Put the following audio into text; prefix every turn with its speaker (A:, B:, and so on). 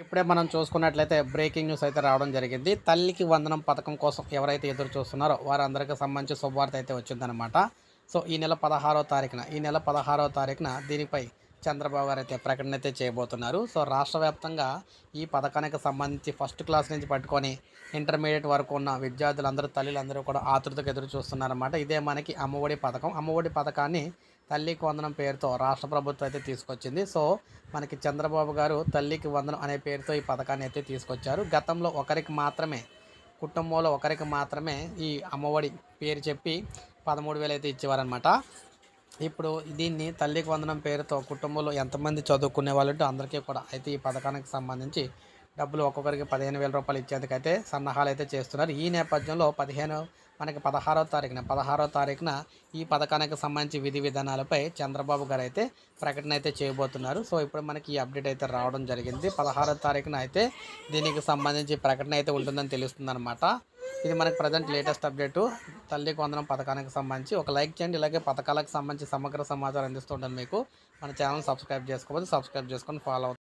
A: ఇప్పుడే మనం చూసుకున్నట్లయితే బ్రేకింగ్ న్యూస్ అయితే రావడం జరిగింది తల్లికి వందనం పథకం కోసం ఎవరైతే ఎదురు చూస్తున్నారో వారందరికీ సంబంధించి శుభవార్త అయితే వచ్చిందనమాట సో ఈ నెల పదహారో తారీఖున ఈ నెల పదహారో తారీఖున దీనిపై చంద్రబాబు గారు అయితే ప్రకటన అయితే చేయబోతున్నారు సో రాష్ట్ర వ్యాప్తంగా ఈ పథకానికి సంబంధించి ఫస్ట్ క్లాస్ నుంచి పట్టుకొని ఇంటర్మీడియట్ వరకు ఉన్న విద్యార్థులందరూ తల్లులందరూ కూడా ఆతృతకు ఎదురు చూస్తున్నారన్నమాట ఇదే మనకి అమ్మఒడి పథకం అమ్మఒడి పథకాన్ని తల్లికి వందనం పేరుతో రాష్ట్ర ప్రభుత్వం అయితే తీసుకొచ్చింది సో మనకి చంద్రబాబు గారు తల్లికి వందనం అనే పేరుతో ఈ పథకాన్ని అయితే తీసుకొచ్చారు గతంలో ఒకరికి మాత్రమే కుటుంబంలో ఒకరికి మాత్రమే ఈ అమ్మఒడి పేరు చెప్పి పదమూడు వేలు అయితే ఇచ్చేవారనమాట ఇప్పుడు దీన్ని తల్లికి వందనం పేరుతో కుటుంబంలో ఎంతమంది చదువుకునే వాళ్ళు ఉంటే అందరికీ కూడా అయితే ఈ పథకానికి సంబంధించి డబ్బులు ఒక్కొక్కరికి పదిహేను వేల రూపాయలు ఇచ్చేందుకైతే సన్నాహాలు అయితే చేస్తున్నారు ఈ నేపథ్యంలో పదిహేను మనకి పదహారో తారీఖున పదహారో తారీఖున ఈ పథకానికి సంబంధించి విధి విధానాలపై చంద్రబాబు గారు అయితే ప్రకటన అయితే చేయబోతున్నారు సో ఇప్పుడు మనకి ఈ అప్డేట్ అయితే రావడం జరిగింది పదహారో తారీఖున అయితే దీనికి సంబంధించి ప్రకటన అయితే ఉంటుందని తెలుస్తుందన్నమాట ఇది మనకి ప్రజెంట్ లేటెస్ట్ అప్డేటు తల్లికి వందనం పథకానికి సంబంధించి ఒక లైక్ చేయండి ఇలాగే పథకాలకు సంబంధించి సమగ్ర సమాచారం అందిస్తుంటాను మీకు మన ఛానల్ సబ్స్క్రైబ్ చేసుకోకపోతే సబ్స్క్రైబ్ చేసుకొని ఫాలో